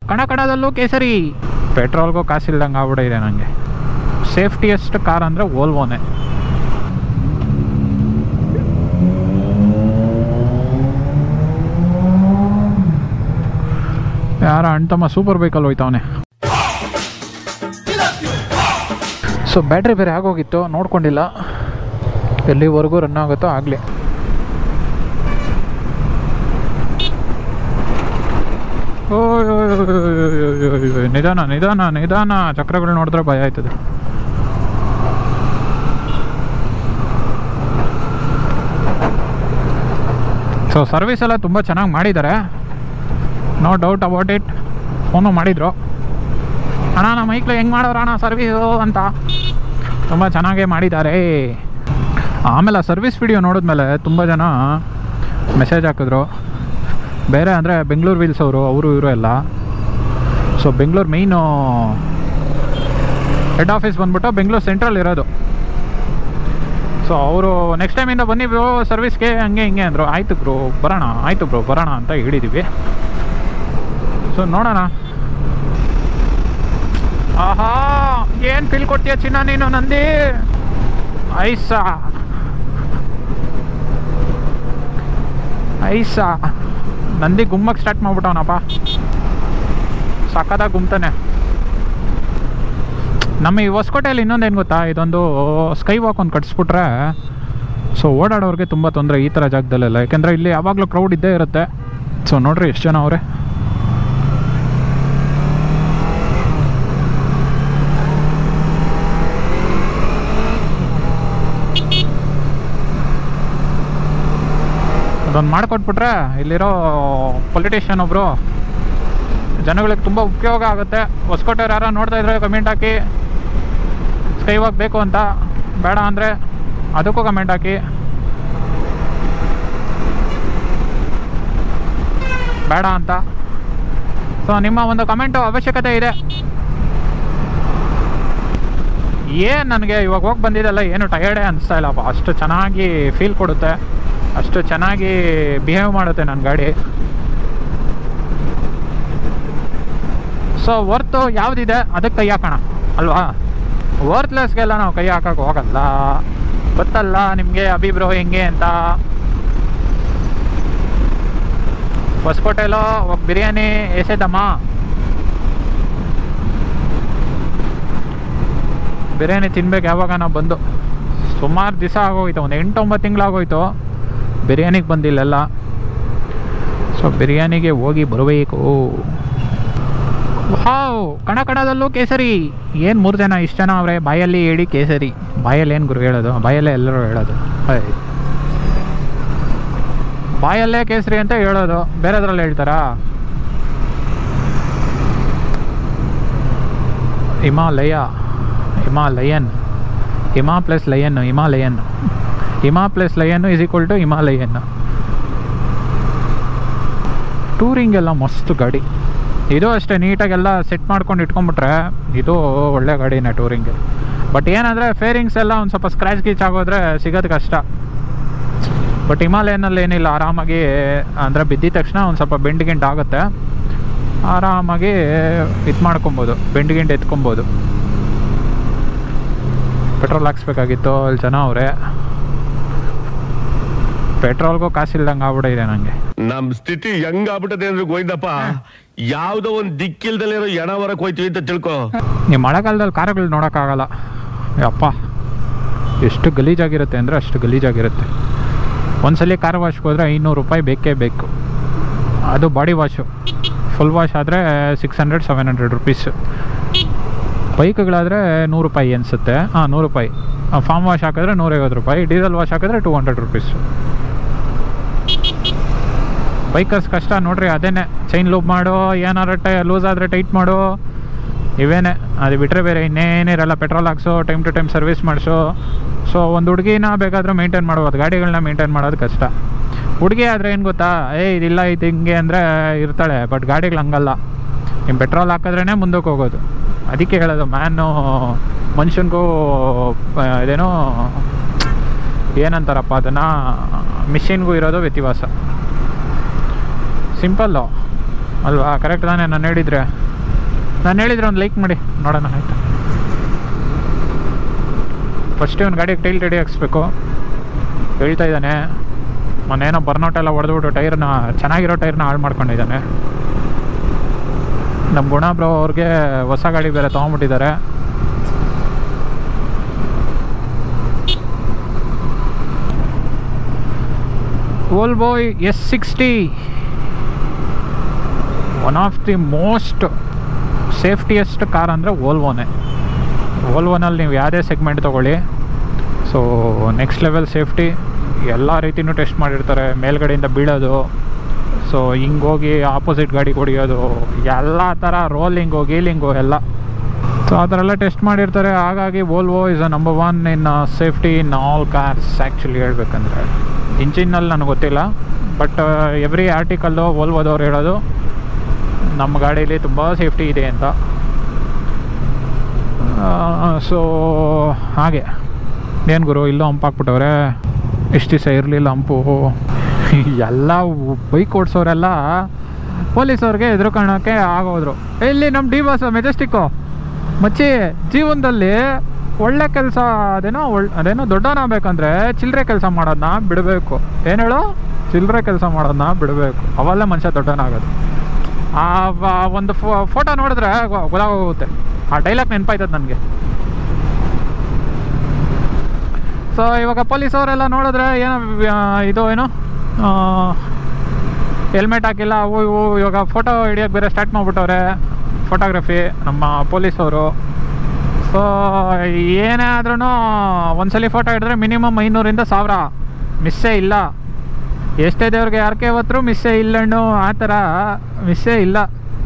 ಕಣ ಕಣದಲ್ಲೂ ಕೇಸರಿ ಪೆಟ್ರೋಲ್ಗೂ ಕಾಸಿಲ್ದಂಗೆ ಆಗ್ಬಿಟ್ಟಿದೆ ನನಗೆ ಸೇಫ್ಟಿಯೆಸ್ಟ್ ಕಾರ್ ಅಂದರೆ ಓಲ್ವೋನೇ ಯಾರ ಅಣ್ತಮ್ಮ ಸೂಪರ್ ಬೈಕಲ್ಲಿ ಹೋಯ್ತವನೆ ಸೊ ಬ್ಯಾಟ್ರಿ ಬೇರೆ ಆಗೋಗಿತ್ತು ನೋಡ್ಕೊಂಡಿಲ್ಲ ಎಲ್ಲಿವರೆಗೂ ರನ್ ಆಗುತ್ತೋ ಆಗಲಿ ನಿಧಾನ ನಿಧಾನ ನಿಧಾನ ಚಕ್ರಗಳು ನೋಡಿದ್ರೆ ಭಯ ಆಯ್ತದೆ ಸೊ ಸರ್ವಿಸ್ ಎಲ್ಲ ತುಂಬ ಚೆನ್ನಾಗಿ ಮಾಡಿದ್ದಾರೆ no doubt about it phone ಮಾಡಿದರು ಅಣ್ಣ ನಮ್ಮ ಮೈಕ್ಳು ಹೆಂಗೆ ಮಾಡೋರು ಅಣ್ಣ ಸರ್ವೀಸು ಅಂತ ತುಂಬ ಚೆನ್ನಾಗೇ ಮಾಡಿದ್ದಾರೆ ಆಮೇಲೆ ಆ ಸರ್ವಿಸ್ ವಿಡಿಯೋ ನೋಡಿದ್ಮೇಲೆ ತುಂಬ ಜನ ಮೆಸೇಜ್ ಹಾಕಿದ್ರು ಬೇರೆ ಅಂದರೆ ಬೆಂಗಳೂರು ವೀಲ್ಸ್ ಅವರು ಅವರು ಇವರು ಎಲ್ಲ so Bengaluru main head office ಬಂದ್ಬಿಟ್ಟು ಬೆಂಗಳೂರು ಸೆಂಟ್ರಲ್ ಇರೋದು ಸೊ ಅವರು ನೆಕ್ಸ್ಟ್ ಟೈಮಿಂದ ಬನ್ನಿ ಬ್ರೋ ಸರ್ವಿಸ್ಗೆ ಹಂಗೆ ಹಿಂಗೆ ಅಂದರು ಆಯಿತು ಬ್ರೋ ಬರೋಣ ಆಯಿತು ಬ್ರೋ ಬರೋಣ ಅಂತ ಹೇಳಿದ್ದೀವಿ ಸೊ ನೋಡೋಣ ಆಹಾ ಏನು ಫೀಲ್ ಕೊಡ್ತೀಯ ಚಿನ್ನ ನೀನು ನಂದಿ ಐಸಾ ಐಸಾ ನಂದಿ ಗುಮ್ಮಕ್ಕೆ ಸ್ಟಾರ್ಟ್ ಮಾಡ್ಬಿಟ್ಟವನಪ್ಪ ಸಕ್ಕದಾಗ ಗುಮ್ತಾನೆ ನಮ್ಮ ಈ ಹೊಸಕೋಟೆಯಲ್ಲಿ ಇನ್ನೊಂದೇನು ಗೊತ್ತಾ ಇದೊಂದು ಸ್ಕೈ ವಾಕ್ ಒಂದು ಕಟ್ಸ್ಬಿಟ್ರೆ ಸೊ ಓಡಾಡೋರಿಗೆ ತುಂಬ ತೊಂದರೆ ಈ ಥರ ಜಾಗದಲ್ಲೆಲ್ಲ ಯಾಕೆಂದರೆ ಇಲ್ಲಿ ಯಾವಾಗಲೂ ಕ್ರೌಡ್ ಇದ್ದೇ ಇರುತ್ತೆ ಸೊ ನೋಡ್ರಿ ಎಷ್ಟು ಜನ ಅವರೇ ಅದೊಂದು ಮಾಡಿಕೊಟ್ಬಿಟ್ರೆ ಇಲ್ಲಿರೋ ಪೊಲಿಟಿಷಿಯನ್ ಒಬ್ಬರು ಜನಗಳಿಗೆ ತುಂಬ ಉಪಯೋಗ ಆಗುತ್ತೆ ಹೊಸಕೋಟೆಯವ್ರು ಯಾರೋ ನೋಡ್ತಾ ಇದ್ರೆ ಕಮೆಂಟ್ ಹಾಕಿ ಸ್ಕೈ ವಾಕ್ ಬೇಕು ಅಂತ ಬೇಡ ಅಂದರೆ ಅದಕ್ಕೂ ಕಮೆಂಟ್ ಹಾಕಿ ಬೇಡ ಅಂತ ಸೊ ನಿಮ್ಮ ಒಂದು ಕಮೆಂಟು ಅವಶ್ಯಕತೆ ಇದೆ ಏನು ನನಗೆ ಇವಾಗ ಹೋಗಿ ಬಂದಿದ್ದೆಲ್ಲ ಏನು ಟಯರ್ಡೇ ಅನಿಸ್ತಾ ಇಲ್ಲಪ್ಪ ಅಷ್ಟು ಚೆನ್ನಾಗಿ ಫೀಲ್ ಕೊಡುತ್ತೆ ಅಷ್ಟು ಚೆನ್ನಾಗಿ ಬಿಹೇವ್ ಮಾಡುತ್ತೆ ನನ್ನ ಗಾಡಿ ಸೊ ವರ್ತು ಯಾವುದಿದೆ ಅದಕ್ಕೆ ಕೈ ಹಾಕೋಣ ಅಲ್ವಾ ವರ್ತ್ಲೆಸ್ಗೆಲ್ಲ ನಾವು ಕೈ ಹಾಕಕ್ಕೆ ಹೋಗಲ್ಲ ಗೊತ್ತಲ್ಲ ನಿಮಗೆ ಅಭಿಬ್ರೋ ಹೆಂಗೆ ಅಂತ ಹೊಸಕೋಟೆಲೋ ఒక ಬಿರಿಯಾನಿ వేసేద్దామా ಬಿರಿಯಾನಿ ತಿನ್ಬೇಕು ಯಾವಾಗ ನಾವು ಬಂದು ಸುಮಾರು ದಿವಸ ಆಗೋಯ್ತು ಒಂದು ಎಂಟೊಂಬತ್ತು ತಿಂಗಳಾಗೋಯ್ತು ಬಿರಿಯಾನಿಗೆ ಬಂದಿಲ್ಲೆಲ್ಲ ಸೊ ಬಿರಿಯಾನಿಗೆ ಹೋಗಿ ಬರಬೇಕು ವಾವ್ ಕಣ ಕಣದಲ್ಲೂ ಕೇಸರಿ ಏನು ಮೂರು ಜನ ಇಷ್ಟು ಜನ ಅವರೇ ಬಾಯಲ್ಲಿ ಹೇಳಿ ಕೇಸರಿ ಬಾಯಲ್ಲಿ ಏನು ಗುರು ಹೇಳೋದು ಬಾಯಲ್ಲೇ ಎಲ್ಲರೂ ಹೇಳೋದು ಹೈ. ಬಾಯಲ್ಲೇ ಕೇಸರಿ ಅಂತ ಹೇಳೋದು ಬೇರೆದ್ರಲ್ಲಿ ಹೇಳ್ತಾರಾ Himalaya Himalayan Hima plus lion Himalayan Hima plus lion is equal to Himalayan touring ಎಲ್ಲ ಮಸ್ತ್ ಗಾಡಿ ಇದು ಅಷ್ಟೇ ನೀಟಾಗೆಲ್ಲ ಸೆಟ್ ಮಾಡ್ಕೊಂಡು ಇಟ್ಕೊಂಡ್ಬಿಟ್ರೆ ಇದು ಒಳ್ಳೆ ಗಾಡಿನೇ ಟೂರಿಂಗ್ಗೆ ಬಟ್ ಏನಂದರೆ ಫೇರಿಂಗ್ಸ್ ಎಲ್ಲ ಒಂದು ಸ್ವಲ್ಪ ಸ್ಕ್ರ್ಯಾಚ್ ಗೀಚ್ ಆಗೋದ್ರೆ ಸಿಗೋದು ಕಷ್ಟ ಬಟ್ ಹಿಮಾಲಯನಲ್ಲಿ ಏನಿಲ್ಲ ಆರಾಮಾಗಿ ಅಂದರೆ ಬಿದ್ದಿದ ತಕ್ಷಣ ಒಂದು ಸ್ವಲ್ಪ ಬೆಂಡ್ ಗಿಂಡ್ ಆಗುತ್ತೆ ಆರಾಮಾಗಿ ಇದು ಮಾಡ್ಕೊಬೋದು ಬೆಂಡ್ ಗಿಂಡ್ ಎತ್ಕೊಬೋದು ಪೆಟ್ರೋಲ್ ಹಾಕ್ಸ್ಬೇಕಾಗಿತ್ತು ಅಲ್ಲಿ ಜನ ಅವರೇ ಪೆಟ್ರೋಲ್ಗೂ ಕಾಸಿಲ್ದಂಗೆ ಆಗ್ಬಿಟ್ಟಿದೆ ನನಗೆ ನಮ್ ಸ್ಥಿತಿ ಹೆಂಗ್ ಆಗ್ಬಿಟ್ಟದೆ ಅಂದ್ರೆ ಗೋವಿಂದಪ್ಪ ಯಾವ್ದೋ ಒಂದ್ ದಿಕ್ಕಿಲ್ದಲ್ಲಿರೋ ಎಣ ಹೊರಕ್ ಹೋಯ್ತೀವಿ ಅಂತ ತಿಳ್ಕೊ ನೀವು ಮಳೆಗಾಲದಲ್ಲಿ ಕಾರುಗಳು ನೋಡೋಕ್ಕಾಗಲ್ಲ ಯಪ್ಪ ಎಷ್ಟು ಗಲೀಜಾಗಿರುತ್ತೆ ಅಂದರೆ ಅಷ್ಟು ಗಲೀಜಾಗಿರುತ್ತೆ ಒಂದ್ಸಲಿ ಕಾರ್ ವಾಶ್ಗೆ ಹೋದರೆ ಐನೂರು ರೂಪಾಯಿ ಬೇಕೇ ಬೇಕು ಅದು ಬಾಡಿ ವಾಶು ಫುಲ್ ವಾಶ್ ಆದರೆ six hundred seven hundred rupees ಬೈಕ್ಗಳಾದರೆ ನೂರು ರೂಪಾಯಿ ಅನಿಸುತ್ತೆ ಹಾಂ ನೂರು ರೂಪಾಯಿ ಫಾರ್ಮ್ ವಾಶ್ ಹಾಕಿದ್ರೆ ನೂರೈವತ್ತು ರೂಪಾಯಿ ಡೀಸೆಲ್ ವಾಶ್ ಹಾಕಿದ್ರೆ ಟೂ ಹಂಡ್ರೆಡ್ ರುಪೀಸ್ ಬೈಕರ್ಸ್ ಕಷ್ಟ ನೋಡ್ರಿ ಅದೇನೆ ಚೈನ್ ಲೂಪ್ ಮಾಡು ಏನಾರ ಟೈ ಲೂಸ್ ಆದರೆ ಟೈಟ್ ಮಾಡು ಇವೇನೆ ಅದು ಬಿಟ್ಟರೆ ಬೇರೆ ಇನ್ನೇನಿರಲ್ಲ ಪೆಟ್ರೋಲ್ ಹಾಕ್ಸು ಟೈಮ್ ಟು ಟೈಮ್ ಸರ್ವಿಸ್ ಮಾಡಿಸು ಸೊ ಒಂದು ಹುಡುಗಿನ ಬೇಕಾದರೂ ಮೇಂಟೈನ್ ಮಾಡ್ಬೋದು ಗಾಡಿಗಳನ್ನ ಮೇಂಟೈನ್ ಮಾಡೋದು ಕಷ್ಟ ಹುಡುಗಿ ಆದರೆ ಏನು ಗೊತ್ತಾ ಏ ಇದಿಲ್ಲ ಇದು ಹಿಂಗೆ ಅಂದರೆ ಇರ್ತಾಳೆ ಬಟ್ ಗಾಡಿಗಳು ಹಂಗಲ್ಲ ನಿಮ್ಮ ಪೆಟ್ರೋಲ್ ಹಾಕಿದ್ರೇ ಮುಂದಕ್ಕೆ ಹೋಗೋದು ಅದಕ್ಕೆ ಹೇಳೋದು ಮ್ಯಾನು ಮನುಷ್ಯನಿಗೂ ಆ, ಇದೇನೋ ಏನಂತಾರಪ್ಪ ಅದನ್ನು ಮಿಷಿನ್ಗೂ ಇರೋದು ವ್ಯತ್ಯಾಸ ಸಿಂಪಲ್ಲು ಅಲ್ವಾ ಕರೆಕ್ಟ್ ತಾನೇ ನಾನು ಹೇಳಿದ್ರೆ ನಾನು ಹೇಳಿದ್ರೆ ಒಂದು ಲೈಕ್ ಮಾಡಿ ನೋಡೋಣ ಆಯ್ತು ಫಸ್ಟೇ ಒಂದು ಗಾಡಿಗೆ ಟೈಲ್ ರೆಡಿ ಹಾಕ್ಸ್ಬೇಕು ಹೇಳ್ತಾ ಇದ್ದಾನೆ ಮೊನ್ನೇನೋ ಬರ್ನೌಟ್ ಎಲ್ಲ ಹೊಡೆದ್ಬಿಟ್ಟು ಟೈರ್ನ ಚೆನ್ನಾಗಿರೋ ಟೈರ್ನ ಹಾಳು ಮಾಡ್ಕೊಂಡಿದ್ದಾನೆ ನಮ್ಮ ಗುಣ ಬ್ರೋ ಅವ್ರಿಗೆ ಹೊಸ ಗಾಡಿ ಬೇರೆ ತೊಗೊಂಬಿಟ್ಟಿದ್ದಾರೆ Volvo S sixty one of the most safetiest car ಅಂದರೆ ವೋಲ್ವೋನೇ ವೋಲ್ವೋನಲ್ಲಿ ನೀವು ಯಾವುದೇ ಸೆಗ್ಮೆಂಟ್ ತೊಗೊಳ್ಳಿ ಸೊ ನೆಕ್ಸ್ಟ್ ಲೆವೆಲ್ ಸೇಫ್ಟಿ ಎಲ್ಲ ರೀತಿನೂ ಟೆಸ್ಟ್ ಮಾಡಿರ್ತಾರೆ ಮೇಲ್ಗಡೆಯಿಂದ ಬೀಳೋದು ಸೊ ಹಿಂಗೋಗಿ ಆಪೋಸಿಟ್ ಗಾಡಿಗೆ ಹೊಡಿಯೋದು ಎಲ್ಲ ಥರ ರೋಲಿಂಗು ಗೀಲಿಂಗು ಎಲ್ಲ ಸೊ ಆ ಥರ ಎಲ್ಲ ಟೆಸ್ಟ್ ಮಾಡಿರ್ತಾರೆ ಹಾಗಾಗಿ Volvo is a number one in safety in all cars actually ಹೇಳ್ಬೇಕಂದ್ರೆ ಇಂಜಿನ್ನಲ್ಲಿ ನನಗೆ ಗೊತ್ತಿಲ್ಲ ಬಟ್ ಎವ್ರಿ ಆರ್ಟಿಕಲ್ಲು ವೋಲ್ವೋದವ್ರು ಹೇಳೋದು ನಮ್ಮ ಗಾಡೀಲಿ ತುಂಬ ಸೇಫ್ಟಿ ಇದೆ ಅಂತ ಸೊ ಹಾಗೆ ಏನು ಗುರು ಇಲ್ಲೂ ಹಂಪ್ ಹಾಕ್ಬಿಟ್ಟವ್ರೆ ಇಷ್ಟು ದಿವಸ ಇರಲಿಲ್ಲ ಹಂಪು ಎಲ್ಲ ಬೈಕ್ ಓಡಿಸೋರೆಲ್ಲ ಪೊಲೀಸವ್ರಿಗೆ ಎದುರು ಕಾಣೋಕ್ಕೆ ಆಗೋದ್ರು ಇಲ್ಲಿ ನಮ್ಮ ಡಿ ಬಾಸ್ ಮೆಜೆಸ್ಟಿಕ್ಕು ಮಚ್ಚಿ ಜೀವನದಲ್ಲಿ ಒಳ್ಳೆ ಕೆಲಸ ಅದೇನೋ ಒಳ್ ಅದೇನೋ ದೊಡ್ಡವನಾಗಬೇಕಂದ್ರೆ ಚಿಲ್ಲರೆ ಕೆಲಸ ಮಾಡೋದನ್ನ ಬಿಡಬೇಕು ಏನು ಹೇಳು ಚಿಲ್ಲರೆ ಕೆಲಸ ಮಾಡೋದನ್ನ ಬಿಡಬೇಕು ಅವಲ್ಲೇ ಮನುಷ್ಯ ದೊಡ್ಡವನಾಗೋದು ಆ ವ- ಒಂದು ಫೋಟೋ ನೋಡಿದ್ರೆ ಗೊ- ಗೊತ್ತಾಗೋಗುತ್ತೆ ಆ ಡೈಲಾಗ್ ನೆನಪಾಯ್ತದ ನನಗೆ ಸೊ ಇವಾಗ ಪೊಲೀಸ್ ಅವರೆಲ್ಲ ನೋಡಿದ್ರೆ ಏನೋ ಆ, ಇದು ಏನು ಹೆಲ್ಮೆಟ್ ಹಾಕಿಲ್ಲ ಅವು ಇವು ಇವಾಗ ಫೋಟೋ ಹಿಡಿಯೋಕೆ ಬೇರೆ ಸ್ಟಾರ್ಟ್ ಮಾಡಿಬಿಟ್ಟವ್ರೆ ಫೋಟೋಗ್ರಫಿ ನಮ್ಮ ಪೊಲೀಸವರು ಸೊ ಏನೇ ಆದ್ರೂ ಒಂದ್ಸಲಿ ಫೋಟೋ ಹಿಡಿದ್ರೆ ಮಿನಿಮಮ್ ಐನೂರಿಂದ ಸಾವಿರ ಮಿಸ್ಸೇ ಇಲ್ಲ ಎಷ್ಟೇ ದೇವ್ರಿಗೆ ಯಾರಕ್ಕೆ ಹೊತ್ತರು ಮಿಸ್ಸೇ ಇಲ್ಲಣ್ಣು ಆ ಥರ ಮಿಸ್ಸೇ ಇಲ್ಲ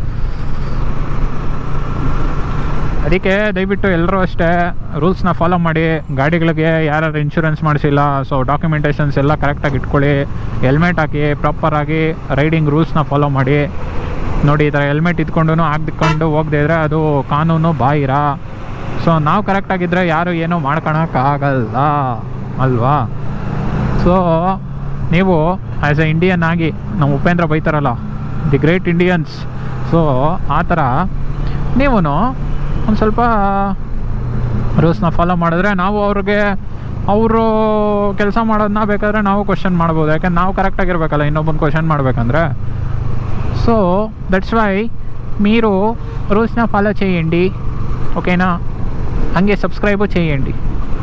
ಅದಕ್ಕೆ ದಯವಿಟ್ಟು ಎಲ್ಲರೂ ಅಷ್ಟೇ ರೂಲ್ಸ್ನ ಫಾಲೋ ಮಾಡಿ ಗಾಡಿಗಳಿಗೆ ಯಾರು ಇನ್ಶೂರೆನ್ಸ್ ಮಾಡಿಸಿಲ್ಲ ಸೊ ಡಾಕ್ಯುಮೆಂಟೇಷನ್ಸ್ ಎಲ್ಲ ಕರೆಕ್ಟಾಗಿ ಇಟ್ಕೊಳ್ಳಿ ಹೆಲ್ಮೆಟ್ ಹಾಕಿ ಪ್ರಾಪರಾಗಿ ರೈಡಿಂಗ್ ರೂಲ್ಸ್ನ ಫಾಲೋ ಮಾಡಿ ನೋಡಿ ಈ ಥರ ಹೆಲ್ಮೆಟ್ ಇಟ್ಕೊಂಡು ಹಾಕ್ಕೊಂಡು ಹೋಗದೇ ಇದ್ರೆ ಅದು ಕಾನೂನು ಬಾಹಿರ ಸೊ ನಾವು ಕರೆಕ್ಟಾಗಿದ್ದರೆ ಯಾರು ಏನೂ ಮಾಡ್ಕೊಳಕ್ಕಾಗಲ್ಲ ಅಲ್ವಾ ಸೊ ನೀವು ಆ್ಯಸ್ ಎ ಇಂಡಿಯನ್ ಆಗಿ ನಮ್ಮ ಉಪೇಂದ್ರ ಬೈತಾರಲ್ಲ ದಿ ಗ್ರೇಟ್ ಇಂಡಿಯನ್ಸ್ ಸೊ ಆ ಥರ ನೀವು ಒಂದು ಸ್ವಲ್ಪ ರೂಲ್ಸ್ನ ಫಾಲೋ ಮಾಡಿದ್ರೆ ನಾವು ಅವ್ರಿಗೆ ಅವರು ಕೆಲಸ ಮಾಡೋದನ್ನ ಬೇಕಾದ್ರೆ ನಾವು ಕ್ವಶನ್ ಮಾಡ್ಬೋದು ಯಾಕಂದ್ರೆ ನಾವು ಕರೆಕ್ಟಾಗಿರ್ಬೇಕಲ್ಲ ಇನ್ನೊಬ್ಬನ ಕ್ವಶನ್ ಮಾಡ್ಬೇಕಂದ್ರೆ సో దట్స్ వై మీరు రూల్స్న ఫాలో చేయండి ఓకేనా ಹಂಗೆ ಸಬ್ಸ್ಕ್ರೈಬು చేయండి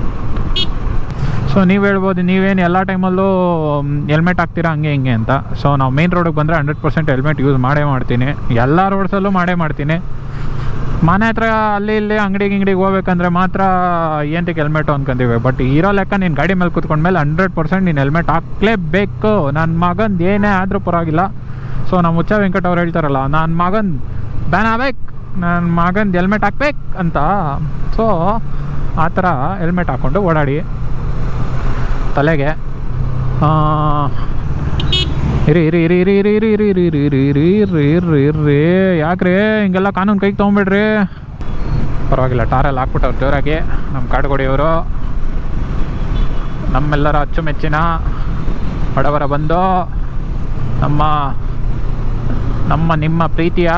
ಸೊ ನೀವು ಹೇಳ್ಬೋದು ನೀವೇನು ಎಲ್ಲ ಟೈಮಲ್ಲೂ ಹೆಲ್ಮೆಟ್ ಹಾಕ್ತೀರಾ ಹಂಗೆ ಹಿಂಗೆ ಅಂತ ಸೊ ನಾವು ಮೇನ್ ರೋಡಿಗೆ ಬಂದರೆ ಹಂಡ್ರೆಡ್ ಪರ್ಸೆಂಟ್ ಹೆಲ್ಮೆಟ್ ಯೂಸ್ ಮಾಡೇ ಮಾಡ್ತೀನಿ ಎಲ್ಲ ರೋಡ್ಸಲ್ಲೂ ಮಾಡೇ ಮಾಡ್ತೀನಿ ಮನೆ ಹತ್ರ ಅಲ್ಲಿ ಇಲ್ಲಿ ಅಂಗಡಿಗೆ ಗಿಂಗಡಿಗೆ ಹೋಗ್ಬೇಕಂದ್ರೆ ಮಾತ್ರ ಏನಕ್ಕೆ ಹೆಲ್ಮೆಟು ಅನ್ಕೊಂತೀವಿ ಬಟ್ ಇರೋ ಲೆಕ್ಕ ನೀನು ಗಾಡಿ ಮೇಲೆ ಕೂತ್ಕೊಂಡ್ಮೇಲೆ ಹಂಡ್ರೆಡ್ ಪರ್ಸೆಂಟ್ ನೀನು ಹೆಲ್ಮೆಟ್ ಹಾಕ್ಲೇಬೇಕು ನನ್ನ ಮಗಂದು ಏನೇ ಆದರೂ ಪರವಾಗಿಲ್ಲ ಸೊ ನಮ್ಮ ಹುಚ್ಚ ವೆಂಕಟ್ ಅವ್ರು ಹೇಳ್ತಾರಲ್ಲ ನನ್ನ ಮಗನ್ ಬ್ಯಾನ್ ಆಗ್ಬೇಕು ನನ್ನ ಮಗಂದು ಹೆಲ್ಮೆಟ್ ಹಾಕ್ಬೇಕು ಅಂತ ಸೊ ಆ ಥರ ಹೆಲ್ಮೆಟ್ ಹಾಕ್ಕೊಂಡು ಓಡಾಡಿ ತಲೆಗೆ ಆ, ಇರಿ ಇರಿ ಇರಿ ಇರಿ ಇರಿ ಇರಿ ಇರಿ ಇರಿ ಇರಿ ಇರಿ ಇರಿ ಇರಿ ಇರಿ ಇರ್ರಿ ಯಾಕ್ರಿ ಹಿಂಗೆಲ್ಲ ಕಾನೂನು ಕೈಗೆ ತೊಗೊಂಬಿಡ್ರಿ ಪರವಾಗಿಲ್ಲ ಟಾರಲ್ಲಿ ಹಾಕ್ಬಿಟ್ಟವ್ರು ಜೋರಾಗಿ ನಮ್ಮ ಕಾಡುಗೋಡಿಯವರು ನಮ್ಮೆಲ್ಲರ ಅಚ್ಚುಮೆಚ್ಚಿನ ಬಡವರ ಬಂದು ನಮ್ಮ ನಮ್ಮ ನಿಮ್ಮ ಪ್ರೀತಿಯ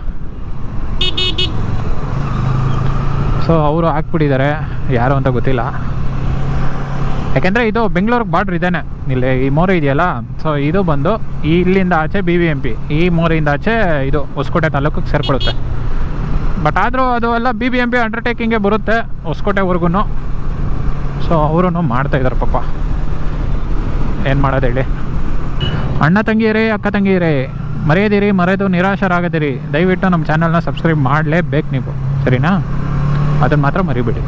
ಸೊ ಅವರು ಹಾಕ್ಬಿಟ್ಟಿದ್ದಾರೆ ಯಾರು ಅಂತ ಗೊತ್ತಿಲ್ಲ ಯಾಕೆಂದರೆ ಇದು ಬೆಂಗಳೂರಿಗೆ ಬಾರ್ಡ್ರ್ ಇದೇನೆ ಇಲ್ಲಿ ಈ ಮೋರೆ ಇದೆಯಲ್ಲ ಸೊ ಇದು ಬಂದು ಈ ಇಲ್ಲಿಂದ ಆಚೆ ಬಿ ವಿ ಎಂ ಪಿ ಈ ಮೋರೆಯಿಂದ ಆಚೆ ಇದು ಹೊಸಕೋಟೆ ತಾಲೂಕಿಗೆ ಸೇರ್ಕೊಳ್ಳುತ್ತೆ ಬಟ್ ಆದರೂ ಅದು ಎಲ್ಲ ಬಿ ಬಿ ಎಂ ಪಿ ಅಂಡರ್ಟೇಕಿಂಗೇ ಬರುತ್ತೆ ಹೊಸಕೋಟೆವರೆಗೂ ಸೊ ಅವರು ಮಾಡ್ತಾ ಇದ್ದಾರೆ ಪಾಪ ಏನು ಮಾಡೋದು ಹೇಳಿ ಅಣ್ಣ ತಂಗಿಯರೇ ಅಕ್ಕ ತಂಗಿಯರೇ ಮರೆಯದಿರಿ ಮರೆದು ನಿರಾಶರಾಗದಿರಿ ದಯವಿಟ್ಟು ನಮ್ಮ ಚಾನಲ್ನ ಸಬ್ಸ್ಕ್ರೈಬ್ ಮಾಡಲೇಬೇಕು ನೀವು ಸರಿನಾ ಅದನ್ನು ಮಾತ್ರ ಮರಿಬೇಡಿ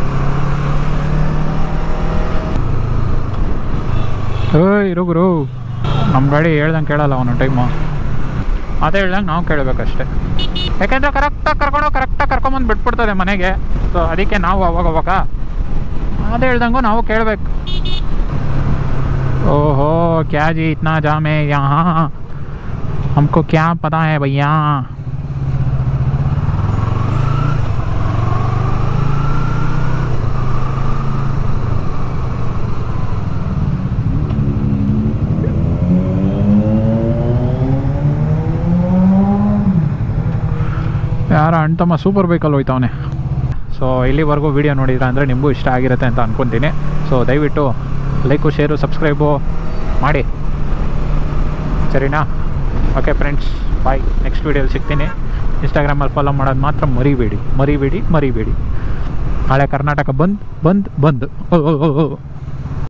ಏಯ್ ಇರು ಗುರು ನಮ್ಮ ಗಾಡಿ ಹೇಳ್ದಂಗೆ ಕೇಳಲ್ಲ ಅವನು ಟೈಮು ಅದೇ ಹೇಳ್ದಂಗೆ ನಾವು ಕೇಳಬೇಕಷ್ಟೆ ಯಾಕೆಂದರೆ ಕರೆಕ್ಟಾಗಿ ಕರ್ಕೊಂಡು ಕರೆಕ್ಟಾಗಿ ಕರ್ಕೊಂಬಂದು ಬಿಟ್ಬಿಡ್ತದೆ ಮನೆಗೆ ಸೊ ಅದಕ್ಕೆ ನಾವು ಅವಾಗ ಅವಾಗ ಅದೇ ಹೇಳ್ದಂಗೂ ನಾವು ಕೇಳಬೇಕು ओहो क्या जी इतना जाम है यहाँ हमको क्या पता है भैया ಯಾರ ಅಣ್ತಮ್ಮ ಸೂಪರ್ ಬೈಕಲ್ಲಿ ಹೋಯ್ತವನೆ ಸೊ ಇಲ್ಲಿವರೆಗೂ ವೀಡಿಯೋ ನೋಡಿದ್ರೆ ಅಂದರೆ ನಿಮಗೂ ಇಷ್ಟ ಆಗಿರುತ್ತೆ ಅಂತ ಅಂದ್ಕೊತೀನಿ ಸೊ ದಯವಿಟ್ಟು ಲೈಕು ಶೇರು ಸಬ್ಸ್ಕ್ರೈಬು ಮಾಡಿ ಸರಿನಾ ಓಕೆ ಫ್ರೆಂಡ್ಸ್ ಬಾಯ್ ನೆಕ್ಸ್ಟ್ ವೀಡಿಯೋಲಿ ಸಿಗ್ತೀನಿ ಇನ್ಸ್ಟಾಗ್ರಾಮಲ್ಲಿ ಫಾಲೋ ಮಾಡೋದು ಮಾತ್ರ ಮರಿಬೇಡಿ ಮರಿಬೇಡಿ ಮರಿಬೇಡಿ ಹಳೆ ಕರ್ನಾಟಕ ಬಂದ್ ಬಂದ್ ಬಂದ್ ಓ ಓ ಓ ಓ